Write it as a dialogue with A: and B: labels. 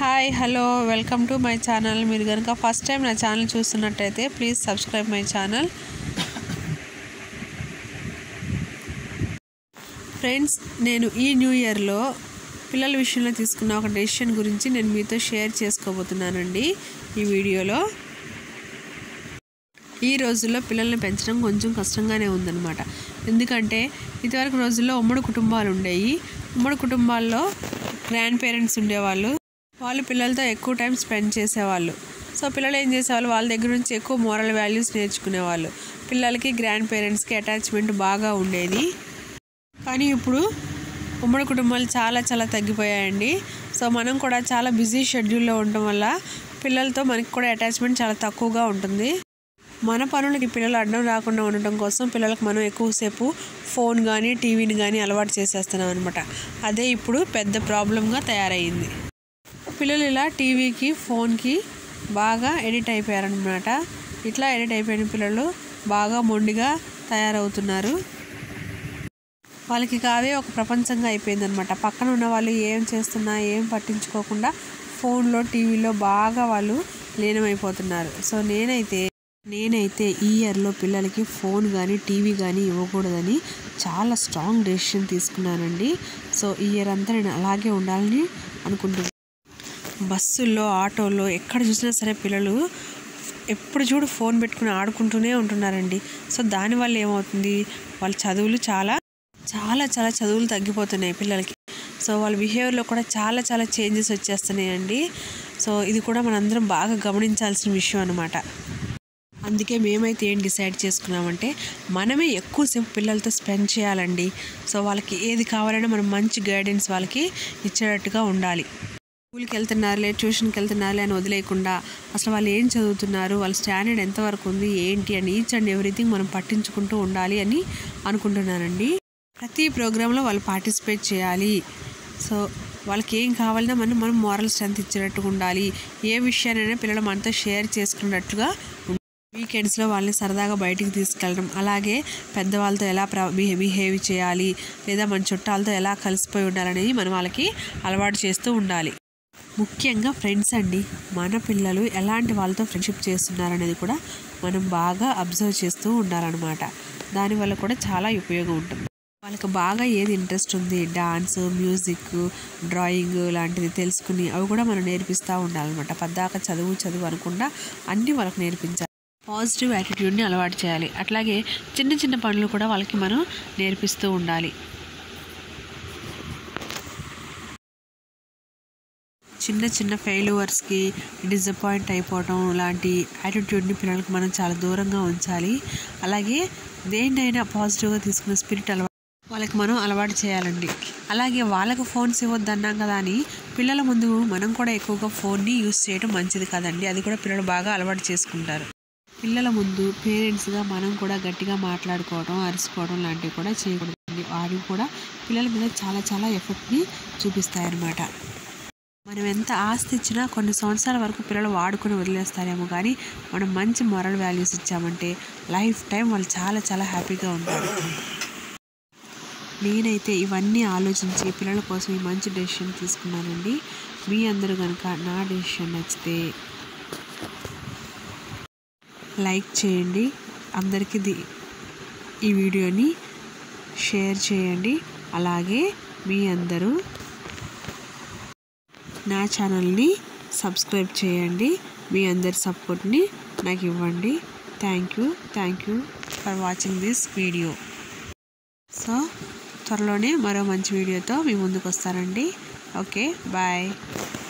A: hi hello welcome to my channel మీరు కనుక first time నా ఛానల్ చూస్తున్నట్టయితే please subscribe my channel friends నేను ఈ న్యూ ఇయర్లో పిల్లల విషయంలో తీసుకున్న ఒక డెసిషన్ గురించి నేను మీతో షేర్ చేసుకోబోతున్నానండి ఈ వీడియోలో ఈ రోజుల్లో పిల్లల్ని పెంచడం కొంచెం కష్టంగానే ఉందన్నమాట ఎందుకంటే ఇదివరకు రోజుల్లో ఉమ్మడి కుటుంబాలు ఉండేవి ఉమ్మడి కుటుంబాల్లో గ్రాండ్ పేరెంట్స్ ఉండేవాళ్ళు వాళ్ళు పిల్లలతో ఎక్కువ టైం స్పెండ్ చేసేవాళ్ళు సో పిల్లలు ఏం చేసేవాళ్ళు వాళ్ళ దగ్గర నుంచి ఎక్కువ మోరల్ వాల్యూస్ నేర్చుకునేవాళ్ళు పిల్లలకి గ్రాండ్ పేరెంట్స్కి అటాచ్మెంట్ బాగా ఉండేది కానీ ఇప్పుడు ఉమ్మడి కుటుంబాలు చాలా చాలా తగ్గిపోయాయండి సో మనం కూడా చాలా బిజీ షెడ్యూల్లో ఉండటం వల్ల పిల్లలతో మనకి కూడా అటాచ్మెంట్ చాలా తక్కువగా ఉంటుంది మన పనులకి పిల్లలు అడ్డం రాకుండా ఉండటం కోసం పిల్లలకు మనం ఎక్కువసేపు ఫోన్ కానీ టీవీని కానీ అలవాటు చేసేస్తున్నాం అనమాట అదే ఇప్పుడు పెద్ద ప్రాబ్లంగా తయారయ్యింది పిల్లలు ఇలా టీవీకి ఫోన్కి బాగా ఎడిట్ అయిపోయారనమాట ఇట్లా ఎడిట్ అయిపోయిన పిల్లలు బాగా మొండిగా తయారవుతున్నారు వాళ్ళకి కావే ఒక ప్రపంచంగా అయిపోయిందనమాట పక్కన ఉన్న వాళ్ళు ఏం చేస్తున్నా ఏం పట్టించుకోకుండా ఫోన్లో టీవీలో బాగా వాళ్ళు లీనమైపోతున్నారు సో నేనైతే నేనైతే ఈ ఇయర్లో పిల్లలకి ఫోన్ కానీ టీవీ కానీ ఇవ్వకూడదని చాలా స్ట్రాంగ్ డెసిషన్ తీసుకున్నానండి సో ఈ ఇయర్ అంతా నేను అలాగే ఉండాలని అనుకుంటున్నాను బస్సుల్లో ఆటోల్లో ఎక్కడ చూసినా సరే పిల్లలు ఎప్పుడు చూడు ఫోన్ పెట్టుకుని ఆడుకుంటూనే ఉంటున్నారండి సో దానివల్ల ఏమవుతుంది వాళ్ళ చదువులు చాలా చాలా చాలా చదువులు తగ్గిపోతున్నాయి పిల్లలకి సో వాళ్ళ బిహేవియర్లో కూడా చాలా చాలా చేంజెస్ వచ్చేస్తున్నాయండి సో ఇది కూడా మనందరం బాగా గమనించాల్సిన విషయం అనమాట అందుకే మేమైతే ఏం డిసైడ్ చేసుకున్నామంటే మనమే ఎక్కువసేపు పిల్లలతో స్పెండ్ చేయాలండి సో వాళ్ళకి ఏది కావాలన్నా మనం మంచి గైడెన్స్ వాళ్ళకి ఇచ్చేటట్టుగా ఉండాలి స్కూల్కి వెళ్తున్నారులే ట్యూషన్కి వెళ్తున్నారులే అని వదిలేయకుండా అసలు వాళ్ళు ఏం చదువుతున్నారు వాళ్ళ స్టాండర్డ్ ఎంతవరకు ఉంది ఏంటి అని ఈచ్ అండ్ ఎవ్రీథింగ్ మనం పట్టించుకుంటూ ఉండాలి అని అనుకుంటున్నానండి ప్రతి ప్రోగ్రాంలో వాళ్ళు పార్టిసిపేట్ చేయాలి సో వాళ్ళకి ఏం కావాలన్నా మనం మనం మోరల్ స్ట్రెంత్ ఇచ్చేటట్టుగా ఉండాలి ఏ విషయానైనా పిల్లలు మనతో షేర్ చేసుకున్నట్టుగా వీకెండ్స్లో వాళ్ళని సరదాగా బయటికి తీసుకెళ్ళడం అలాగే పెద్దవాళ్ళతో ఎలా ప్ర బిహేవ్ చేయాలి లేదా మన చుట్టాలతో ఎలా కలిసిపోయి ఉండాలనేది మనం వాళ్ళకి అలవాటు చేస్తూ ఉండాలి ముఖ్యంగా ఫ్రెండ్స్ అండి మన పిల్లలు ఎలాంటి వాళ్ళతో ఫ్రెండ్షిప్ చేస్తున్నారనేది కూడా మనం బాగా అబ్జర్వ్ చేస్తూ ఉండాలన్నమాట దానివల్ల కూడా చాలా ఉపయోగం ఉంటుంది వాళ్ళకి బాగా ఏది ఇంట్రెస్ట్ ఉంది డాన్స్ మ్యూజిక్ డ్రాయింగ్ లాంటివి తెలుసుకుని అవి కూడా మనం నేర్పిస్తూ ఉండాలన్నమాట పద్దాక చదువు చదువు అనకుండా అన్నీ వాళ్ళకి నేర్పించాలి పాజిటివ్ యాటిట్యూడ్ని అలవాటు చేయాలి అట్లాగే చిన్న చిన్న పనులు కూడా వాళ్ళకి మనం నేర్పిస్తూ ఉండాలి చిన్న చిన్న ఫెయిల్యూర్స్కి డిసప్పాయింట్ అయిపోవడం లాంటి యాటిట్యూడ్ని పిల్లలకు మనం చాలా దూరంగా ఉంచాలి అలాగే దేన్నైనా పాజిటివ్గా తీసుకున్న స్పిరిట్ అలవాటు వాళ్ళకి మనం అలవాటు చేయాలండి అలాగే వాళ్ళకు ఫోన్స్ ఇవ్వద్దన్నాం కదా అని పిల్లల ముందు మనం కూడా ఎక్కువగా ఫోన్ని యూస్ చేయడం మంచిది కాదండి అది కూడా పిల్లలు బాగా అలవాటు చేసుకుంటారు పిల్లల ముందు పేరెంట్స్గా మనం కూడా గట్టిగా మాట్లాడుకోవడం అరుచుకోవడం లాంటివి కూడా చేయకూడదండి అవి కూడా పిల్లల మీద చాలా చాలా ఎఫెక్ట్ని చూపిస్తాయన్నమాట మనం ఎంత ఆస్తి ఇచ్చినా కొన్ని సంవత్సరాల వరకు పిల్లలు వాడుకొని వదిలేస్తారేమో కానీ మనం మంచి మొరల్ వాల్యూస్ ఇచ్చామంటే లైఫ్ టైం వాళ్ళు చాలా చాలా హ్యాపీగా ఉంటారు నేనైతే ఇవన్నీ ఆలోచించి పిల్లల కోసం ఈ మంచి డెసిషన్ తీసుకున్నానండి మీ అందరూ కనుక నా డెసిషన్ నచ్చితే లైక్ చేయండి అందరికీ ది ఈ వీడియోని షేర్ చేయండి అలాగే మీ అందరూ నా ఛానల్ని సబ్స్క్రైబ్ చేయండి మీ అందరి సపోర్ట్ని నాకు ఇవ్వండి thank you thank you for watching this video so త్వరలోనే మరో మంచి వీడియోతో మీ ముందుకు వస్తానండి ఓకే బాయ్